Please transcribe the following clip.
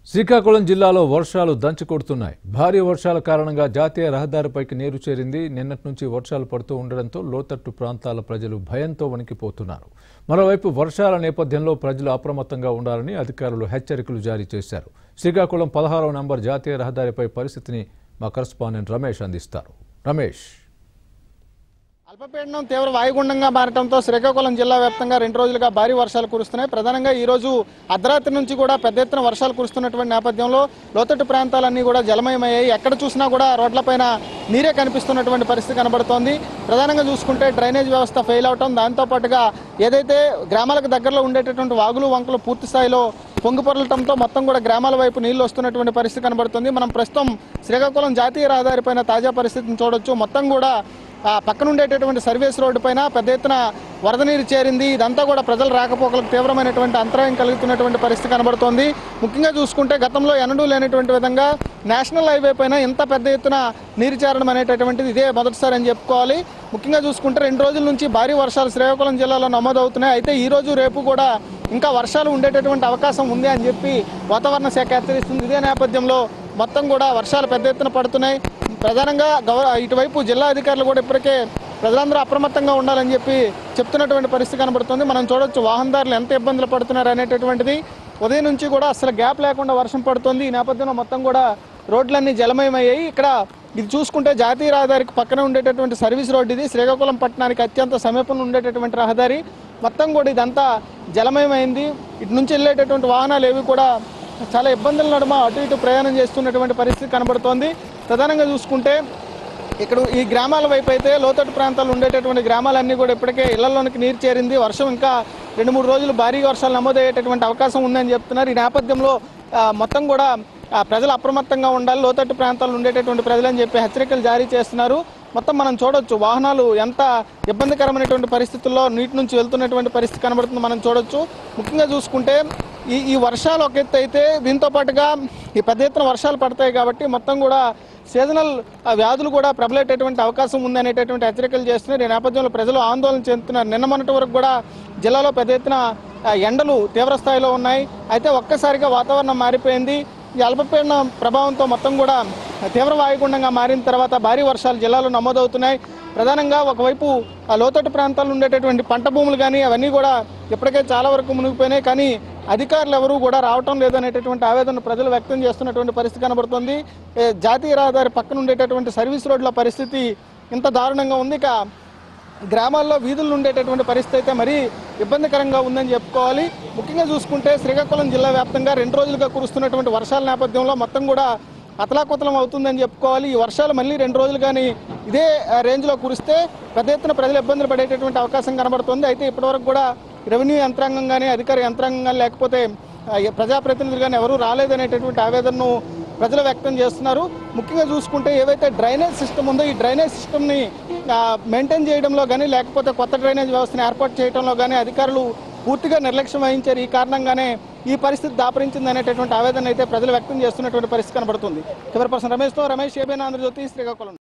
శ్రీకాకుళం జిల్లాలో వర్షాలు దంచి కొడుతున్నాయి భారీ వర్షాల కారణంగా జాతీయ రహదారిపైకి నీరు చేరింది నిన్నటి నుంచి వర్షాలు పడుతూ ఉండడంతో లోతట్టు ప్రాంతాల ప్రజలు భయంతో వణికిపోతున్నారు మరోవైపు వర్షాల నేపథ్యంలో ప్రజలు అప్రమత్తంగా ఉండాలని అధికారులు హెచ్చరికలు జారీ చేశారు శ్రీకాకుళం పదహారవ నంబర్ జాతీయ రహదారిపై పరిస్థితిని మా కరస్పాండెంట్ రమేష్ అందిస్తారు రమేష్ అల్పపీడనం తీవ్ర వాయుగుండంగా మారడంతో శ్రీకాకుళం జిల్లా వ్యాప్తంగా రెండు రోజులుగా భారీ వర్షాలు కురుస్తున్నాయి ప్రధానంగా ఈ రోజు అర్ధరాత్రి నుంచి కూడా పెద్ద ఎత్తున వర్షాలు కురుస్తున్నటువంటి నేపథ్యంలో లోతట్టు ప్రాంతాలన్నీ కూడా జలమయమయ్యాయి ఎక్కడ చూసినా కూడా రోడ్లపైన నీరే కనిపిస్తున్నటువంటి పరిస్థితి కనబడుతోంది ప్రధానంగా చూసుకుంటే డ్రైనేజ్ వ్యవస్థ ఫెయిల్ అవటం దాంతో పాటుగా ఏదైతే గ్రామాలకు దగ్గరలో ఉండేటటువంటి వాగులు వంకలు పూర్తి స్థాయిలో పొంగి పొరలటంతో మొత్తం కూడా గ్రామాల వైపు నీళ్లు వస్తున్నటువంటి పరిస్థితి కనబడుతుంది మనం ప్రస్తుతం శ్రీకాకుళం జాతీయ రహదారిపైన తాజా పరిస్థితిని చూడొచ్చు మొత్తం కూడా ఆ పక్కన ఉండేటటువంటి సర్వీస్ రోడ్డు పైన పెద్ద ఎత్తున వరద నీరు చేరింది ఇదంతా కూడా ప్రజల రాకపోకలకు తీవ్రమైనటువంటి అంతరాయం కలుగుతున్నటువంటి పరిస్థితి కనబడుతోంది ముఖ్యంగా చూసుకుంటే గతంలో ఎన్నడూ లేనటువంటి విధంగా నేషనల్ హైవే పైన ఇంత పెద్ద ఎత్తున నీరు చేరడం అనేటటువంటిది ఇదే మొదటిసారి అని చెప్పుకోవాలి ముఖ్యంగా చూసుకుంటే రెండు రోజుల నుంచి భారీ వర్షాలు శ్రీకాకుళం జిల్లాలో నమోదవుతున్నాయి అయితే ఈ రోజు రేపు కూడా ఇంకా వర్షాలు ఉండేటటువంటి అవకాశం ఉంది అని చెప్పి వాతావరణ శాఖ హెచ్చరిస్తుంది ఇదే నేపథ్యంలో మొత్తం కూడా వర్షాలు పెద్ద ఎత్తున పడుతున్నాయి ప్రధానంగా గవ ఇటువైపు జిల్లా అధికారులు కూడా ఇప్పటికే ప్రజలందరూ అప్రమత్తంగా ఉండాలని చెప్పి చెప్తున్నటువంటి పరిస్థితి కనబడుతుంది మనం చూడొచ్చు వాహనదారులు ఎంత ఇబ్బందులు పడుతున్నారు అనేటటువంటిది ఉదయం నుంచి కూడా అసలు గ్యాప్ లేకుండా వర్షం పడుతుంది ఈ నేపథ్యంలో మొత్తం కూడా రోడ్లన్నీ జలమయమయ్యాయి ఇక్కడ ఇది చూసుకుంటే జాతీయ రహదారికి పక్కన ఉండేటటువంటి సర్వీస్ రోడ్ ఇది శ్రీకాకుళం పట్టణానికి అత్యంత సమీపంలో ఉండేటటువంటి రహదారి మొత్తం కూడా ఇదంతా జలమయమైంది ఇటు నుంచి వెళ్ళేటటువంటి వాహనాలు ఏవి కూడా చాలా ఇబ్బందుల నడుమ అటు ఇటు ప్రయాణం చేస్తున్నటువంటి పరిస్థితి కనబడుతోంది ప్రధానంగా చూసుకుంటే ఇక్కడ ఈ గ్రామాల వైపు అయితే లోతట్టు ప్రాంతాలు ఉండేటటువంటి గ్రామాలన్నీ కూడా ఇప్పటికే ఇళ్లలోనికి నీరు చేరింది వర్షం ఇంకా రెండు మూడు రోజులు భారీ వర్షాలు నమోదయ్యేటటువంటి అవకాశం ఉందని చెప్తున్నారు ఈ నేపథ్యంలో ఆ, మొత్తం కూడా ఆ, ప్రజలు అప్రమత్తంగా ఉండాలి లోతట్టు ప్రాంతాలు ఉండేటటువంటి ప్రజలని చెప్పి హెచ్చరికలు జారీ చేస్తున్నారు మొత్తం మనం చూడొచ్చు వాహనాలు ఎంత ఇబ్బందికరమైనటువంటి పరిస్థితుల్లో నీటి నుంచి వెళ్తున్నటువంటి పరిస్థితి కనబడుతుంది మనం చూడొచ్చు ముఖ్యంగా చూసుకుంటే ఈ ఈ వర్షాలు ఒక ఎత్తు అయితే దీంతో పాటుగా ఈ పెద్ద ఎత్తున వర్షాలు పడతాయి కాబట్టి మొత్తం కూడా సీజనల్ ఆ, వ్యాధులు కూడా ప్రబలేటటువంటి అవకాశం ఉంది అనేటటువంటి హెచ్చరికలు చేస్తున్నారు ఈ నేపథ్యంలో ప్రజలు ఆందోళన చెందుతున్నారు నిన్న మొన్నటి వరకు కూడా జిల్లాలో పెద్ద ఎత్తున ఆ, ఎండలు తీవ్ర స్థాయిలో ఉన్నాయి అయితే ఒక్కసారిగా వాతావరణం మారిపోయింది ఈ అల్పపీడన ప్రభావంతో మొత్తం కూడా తీవ్ర వాయుగుండంగా మారిన తర్వాత భారీ వర్షాలు జిల్లాలో నమోదవుతున్నాయి ప్రధానంగా ఒకవైపు ఆ లోతట్టు ప్రాంతాల్లో ఉండేటటువంటి పంట భూములు కానీ అవన్నీ కూడా ఇప్పటికే చాలా వరకు మునిగిపోయినాయి కానీ అధికారులు ఎవరూ కూడా రావటం లేదనేటటువంటి ఆవేదన ప్రజలు వ్యక్తం చేస్తున్నటువంటి పరిస్థితి కనబడుతుంది ఏ, జాతీయ రహదారి పక్కన ఉండేటటువంటి సర్వీస్ రోడ్ల పరిస్థితి ఇంత దారుణంగా ఉంది ఇక గ్రామాల్లో వీధులు ఉండేటటువంటి పరిస్థితి అయితే మరీ ఇబ్బందికరంగా ఉందని చెప్పుకోవాలి ముఖ్యంగా చూసుకుంటే శ్రీకాకుళం జిల్లా వ్యాప్తంగా రెండు రోజులుగా కురుస్తున్నటువంటి వర్షాల నేపథ్యంలో మొత్తం కూడా అతలాకుతలం అవుతుందని చెప్పుకోవాలి ఈ వర్షాలు మళ్ళీ రెండు రోజులు కానీ ఇదే ఆ, రేంజ్లో కురిస్తే పెద్ద ఎత్తున ప్రజలు ఇబ్బందులు పడేటటువంటి అవకాశం కనబడుతుంది అయితే ఇప్పటివరకు కూడా రెవెన్యూ యంత్రాంగం కానీ అధికార యంత్రాంగం కానీ లేకపోతే ఆ, ఏ ప్రజాప్రతినిధులు కానీ ఎవరూ రాలేదనేటటువంటి ఆవేదనను ప్రజలు వ్యక్తం చేస్తున్నారు ముఖ్యంగా చూసుకుంటే ఏవైతే డ్రైనేజ్ సిస్టమ్ ఉందో ఈ డ్రైనేజ్ సిస్టమ్ని మెయింటైన్ చేయడంలో కానీ లేకపోతే కొత్త డ్రైనేజ్ వ్యవస్థను ఏర్పాటు చేయడంలో కానీ అధికారులు పూర్తిగా నిర్లక్ష్యం వహించారు ఈ కారణంగానే ఈ పరిస్థితి దాపరించింది అనేటటువంటి ఆవేదన అయితే ప్రజలు వ్యక్తం చేస్తున్నటువంటి పరిస్థితి కనబడుతుంది కెమెరా పర్సన్ రమేష్తో రమేష్ ఏబైనా ఆంధ్రజ్యోతి శ్రీకాకుళం